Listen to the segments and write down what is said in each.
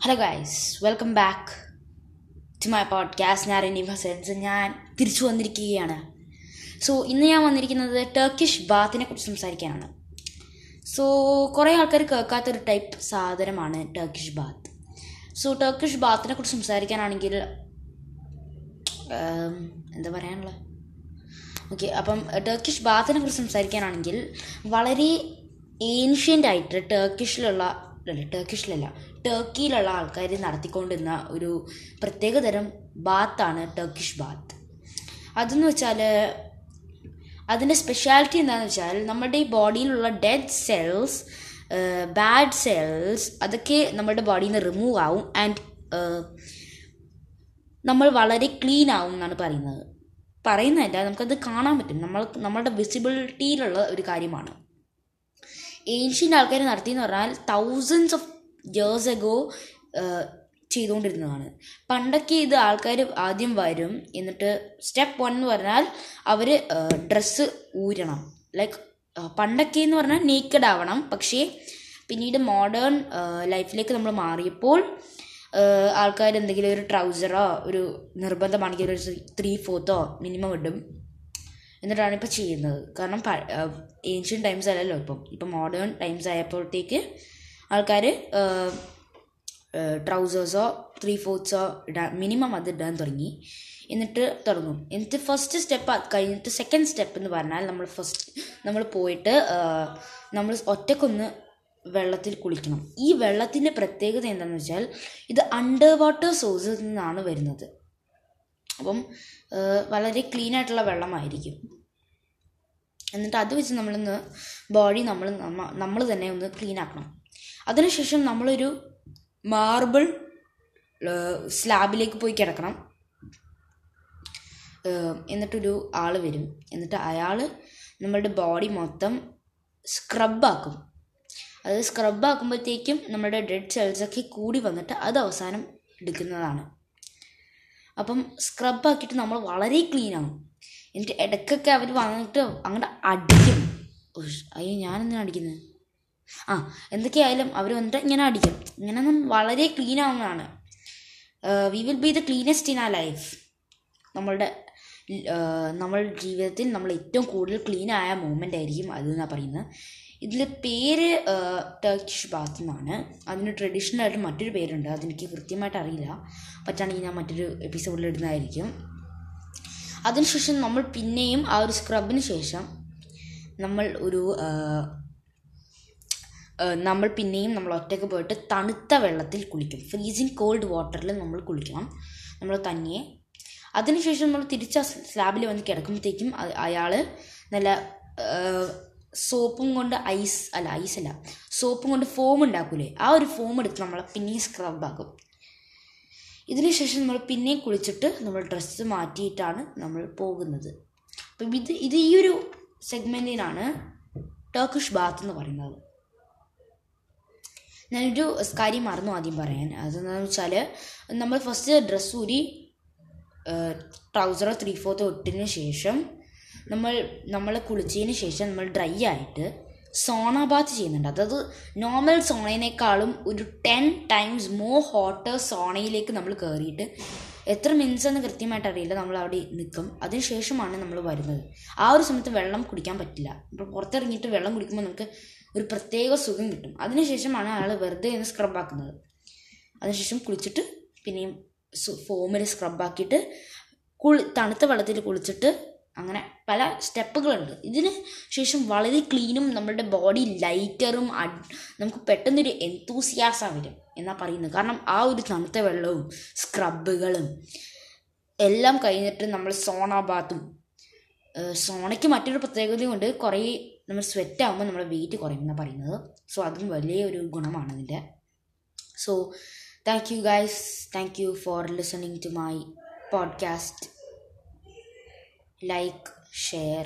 hello guys welcome back to my podcast ഞാൻ റെനി ഹസൻസ് ഞാൻ തിരിച്ചു വന്നിരിക്കുകയാണ് സോ ഇന്ന് ഞാൻ വന്നിരിക്കുന്നത് ടർക്കിഷ് ബാത്തിനെ കുറിച്ച് സംസാരിക്കാനാണ് സോ കുറേ ആൾക്കാർ കേൾക്കാത്തൊരു ടൈപ്പ് സാധനമാണ് ടർക്കിഷ് ബാത്ത് സോ ടർക്കിഷ് ബാത്തിനെ കുറിച്ച് സംസാരിക്കാനാണെങ്കിൽ ഉം, എന്താ പറയാനുള്ളത് ഓക്കെ അപ്പം ടർക്കിഷ് ബാത്തിനെ കുറിച്ച് സംസാരിക്കാനാണെങ്കിൽ വളരെ ഏൻഷ്യൻ്റ് ആയിട്ട് ടർക്കിഷിലുള്ള അല്ല ടർക്കിഷിലല്ല ടർക്കിയിലുള്ള ആൾക്കാർ നടത്തിക്കൊണ്ടിരുന്ന ഒരു പ്രത്യേകതരം ബാത്താണ് ടർക്കിഷ് ബാത്ത് അതെന്ന് വെച്ചാൽ അതിൻ്റെ സ്പെഷ്യാലിറ്റി എന്താണെന്ന് വെച്ചാൽ നമ്മുടെ ഈ ബോഡിയിലുള്ള ഡെഡ് സെൽസ് ബാഡ് സെൽസ് അതൊക്കെ നമ്മുടെ ബോഡിയിൽ നിന്ന് റിമൂവ് ആവും ആൻഡ് നമ്മൾ വളരെ ക്ലീൻ ആവും എന്നാണ് പറയുന്നത് പറയുന്നതല്ല നമുക്കത് കാണാൻ പറ്റും നമ്മൾ നമ്മളുടെ വിസിബിലിറ്റിയിലുള്ള ഒരു കാര്യമാണ് ഏൻഷ്യൻ്റ് ആൾക്കാർ നടത്തിയെന്ന് പറഞ്ഞാൽ തൗസൻഡ്സ് ഓഫ് ഇയേഴ്സ് എഗോ ചെയ്തുകൊണ്ടിരുന്നതാണ് പണ്ടൊക്കെ ഇത് ആൾക്കാർ ആദ്യം വരും എന്നിട്ട് സ്റ്റെപ്പ് വൺ എന്ന് പറഞ്ഞാൽ അവർ ഡ്രസ്സ് ഊരണം ലൈക്ക് പണ്ടൊക്കെ എന്ന് പറഞ്ഞാൽ നേക്കഡ് ആവണം പക്ഷേ പിന്നീട് മോഡേൺ ലൈഫിലേക്ക് നമ്മൾ മാറിയപ്പോൾ ആൾക്കാർ എന്തെങ്കിലും ഒരു ട്രൗസറോ ഒരു നിർബന്ധമാണെങ്കിൽ ഒരു ത്രീ ഫോർത്തോ മിനിമം ഇടും എന്നിട്ടാണ് ഇപ്പോൾ ചെയ്യുന്നത് കാരണം ഏൻഷ്യൻ ടൈംസ് അല്ലല്ലോ ഇപ്പം ഇപ്പം മോഡേൺ ടൈംസ് ആയപ്പോഴത്തേക്ക് ആൾക്കാർ ട്രൗസേഴ്സോ ത്രീ ഫോർത്ത്സോ ഇടാൻ മിനിമം അത് ഇടാൻ തുടങ്ങി എന്നിട്ട് തുടങ്ങും എന്നിട്ട് ഫസ്റ്റ് സ്റ്റെപ്പ് കഴിഞ്ഞിട്ട് സെക്കൻഡ് സ്റ്റെപ്പ് എന്ന് പറഞ്ഞാൽ നമ്മൾ ഫസ്റ്റ് നമ്മൾ പോയിട്ട് നമ്മൾ ഒറ്റക്കൊന്ന് വെള്ളത്തിൽ കുളിക്കണം ഈ വെള്ളത്തിൻ്റെ പ്രത്യേകത എന്താണെന്ന് വെച്ചാൽ ഇത് അണ്ടർ വാട്ടർ സോഴ്സിൽ നിന്നാണ് വരുന്നത് അപ്പം വളരെ ക്ലീൻ ആയിട്ടുള്ള വെള്ളമായിരിക്കും എന്നിട്ട് അത് വെച്ച് നമ്മളൊന്ന് ബോഡി നമ്മൾ നമ്മൾ തന്നെ ഒന്ന് ക്ലീൻ ആക്കണം അതിനുശേഷം നമ്മളൊരു മാർബിൾ സ്ലാബിലേക്ക് പോയി കിടക്കണം എന്നിട്ടൊരു ആൾ വരും എന്നിട്ട് അയാൾ നമ്മളുടെ ബോഡി മൊത്തം സ്ക്രബാക്കും അത് സ്ക്രബാക്കുമ്പോഴത്തേക്കും നമ്മുടെ ഡെഡ് സെൽസൊക്കെ കൂടി വന്നിട്ട് അത് അവസാനം എടുക്കുന്നതാണ് അപ്പം സ്ക്രബാക്കിയിട്ട് നമ്മൾ വളരെ ക്ലീൻ ആവും എന്നിട്ട് ഇടയ്ക്കൊക്കെ അവർ വന്നിട്ട് അങ്ങോട്ട് അടിക്കും അയ്യോ ഞാനെന്തിനാണ് അടിക്കുന്നത് ആ എന്തൊക്കെയായാലും അവർ വന്നിട്ട് ഇങ്ങനെ അടിക്കും ഇങ്ങനെ വളരെ ക്ലീൻ ആവുന്നതാണ് we will be the cleanest in a life നമ്മളുടെ നമ്മളുടെ ജീവിതത്തിൽ നമ്മൾ ഏറ്റവും കൂടുതൽ ക്ലീൻ ആയ മൂമെൻ്റ് ആയിരിക്കും അതെന്നാണ് പറയുന്നത് ഇതിൽ പേര് ടർക്കിഷ് ബാത്ത് എന്നാണ് അതിന് ട്രഡീഷണൽ ആയിട്ട് മറ്റൊരു പേരുണ്ട് അതെനിക്ക് കൃത്യമായിട്ട് അറിയില്ല പറ്റുകയാണെങ്കിൽ ഞാൻ മറ്റൊരു എപ്പിസോഡിൽ ഇടുന്നതായിരിക്കും അതിനുശേഷം നമ്മൾ പിന്നെയും ആ ഒരു സ്ക്രബിന് ശേഷം നമ്മൾ ഒരു നമ്മൾ പിന്നെയും നമ്മൾ ഒറ്റയ്ക്ക് പോയിട്ട് തണുത്ത വെള്ളത്തിൽ കുളിക്കും ഫ്രീസിങ് കോൾഡ് വാട്ടറിൽ നമ്മൾ കുളിക്കണം നമ്മൾ തനിയെ അതിനുശേഷം നമ്മൾ തിരിച്ച് ആ സ്ലാബിൽ വന്ന് കിടക്കുമ്പോഴത്തേക്കും അയാൾ നല്ല സോപ്പും കൊണ്ട് ഐസ് അല്ല ഐസ് അല്ല സോപ്പും കൊണ്ട് ഫോം ഉണ്ടാക്കൂലേ ആ ഒരു ഫോം എടുത്ത് നമ്മൾ പിന്നെയും സ്ക്രബാക്കും ഇതിനുശേഷം നമ്മൾ പിന്നെയും കുളിച്ചിട്ട് നമ്മൾ ഡ്രസ്സ് മാറ്റിയിട്ടാണ് നമ്മൾ പോകുന്നത് അപ്പം ഇത് ഇത് ഈ ഒരു സെഗ്മെൻറ്റിനാണ് ടർക്കിഷ് ബാത്ത് എന്ന് പറയുന്നത് ഞാനൊരു കാര്യം മറന്നു ആദ്യം പറയാൻ അതെന്താണെന്ന് വെച്ചാൽ നമ്മൾ ഫസ്റ്റ് ഡ്രസ്സ് ഊരി ട്രൗസറോ ത്രീ ഫോർത്തോ ഇട്ടതിന് ശേഷം നമ്മൾ നമ്മൾ കുളിച്ചതിന് ശേഷം നമ്മൾ ഡ്രൈ ആയിട്ട് സോണ ബാത്ത് ചെയ്യുന്നുണ്ട് അതായത് നോർമൽ സോണയിനേക്കാളും ഒരു ടെൻ ടൈംസ് മോർ ഹോട്ടർ സോണയിലേക്ക് നമ്മൾ കയറിയിട്ട് എത്ര മിനിറ്റ്സ് എന്ന് കൃത്യമായിട്ട് അറിയില്ല നമ്മൾ അവിടെ നിൽക്കും അതിനുശേഷമാണ് നമ്മൾ വരുന്നത് ആ ഒരു സമയത്ത് വെള്ളം കുടിക്കാൻ പറ്റില്ല ഇപ്പോൾ പുറത്തിറങ്ങിയിട്ട് വെള്ളം കുടിക്കുമ്പോൾ നമുക്ക് ഒരു പ്രത്യേക സുഖം കിട്ടും അതിനുശേഷമാണ് അയാൾ വെറുതെ ഒന്ന് സ്ക്രബാക്കുന്നത് അതിനുശേഷം കുളിച്ചിട്ട് പിന്നെയും ഫോമിൽ സ്ക്രബാക്കിയിട്ട് കുളി തണുത്ത വെള്ളത്തിൽ കുളിച്ചിട്ട് അങ്ങനെ പല സ്റ്റെപ്പുകളുണ്ട് ഇതിന് ശേഷം വളരെ ക്ലീനും നമ്മുടെ ബോഡി ലൈറ്ററും നമുക്ക് പെട്ടെന്നൊരു എന്തൂസിയാസം വരും എന്നാ പറയുന്നത് കാരണം ആ ഒരു തണുത്ത വെള്ളവും സ്ക്രബുകളും എല്ലാം കഴിഞ്ഞിട്ട് നമ്മൾ സോണ ബാത്തും സോണയ്ക്ക് മറ്റൊരു പ്രത്യേകതയുണ്ട് കുറേ നമ്മൾ സ്വെറ്റ് ആകുമ്പോൾ നമ്മുടെ വെയിറ്റ് കുറയും എന്നാണ് പറയുന്നത് സോ അതും വലിയൊരു ഗുണമാണ് ഇതിൻ്റെ so thank you guys thank you for listening to my podcast like share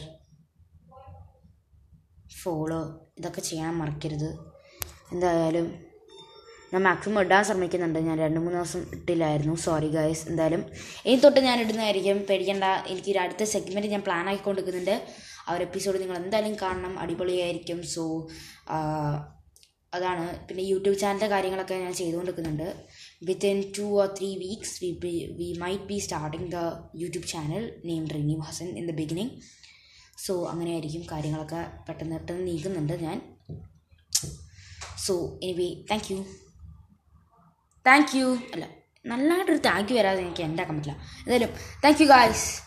follow ഇതൊക്കെ ചെയ്യാൻ മറക്കരുത് എന്തായാലും ഞാൻ മാക്സിമം ഇടാൻ ശ്രമിക്കുന്നുണ്ട് ഞാൻ രണ്ട് മൂന്ന് ദിവസം ഇട്ടില്ലായിരുന്നു സോറി ഗൈസ് എന്തായാലും ഇനി തൊട്ട് ഞാൻ ഇടുന്നതായിരിക്കും പേടിക്കേണ്ട എനിക്ക് ഒരു അടുത്ത സെഗ്മെൻറ്റ് ഞാൻ പ്ലാൻ ആക്കിക്കൊണ്ടിരിക്കുന്നുണ്ട് ആ ഒരു എപ്പിസോഡ് നിങ്ങൾ എന്തായാലും കാണണം അടിപൊളിയായിരിക്കും സോ അതാണ് പിന്നെ യൂട്യൂബ് ചാനലിൻ്റെ കാര്യങ്ങളൊക്കെ ഞാൻ ചെയ്തുകൊണ്ടിരിക്കുന്നുണ്ട് within two or three weeks we we might be starting the YouTube channel name renew Hasan in the beginning so അങ്ങനെയായിരിക്കും കാര്യങ്ങളൊക്കെ പെട്ടെന്ന് പെട്ടെന്ന് നീക്കുന്നുണ്ട് ഞാൻ so anyway thank you thank you അല്ല നല്ലതായിട്ടൊരു താങ്ക് യു വരാതെ എനിക്ക് ഉണ്ടാക്കാൻ പറ്റില്ല എന്തായാലും താങ്ക് യു ഗായ്സ്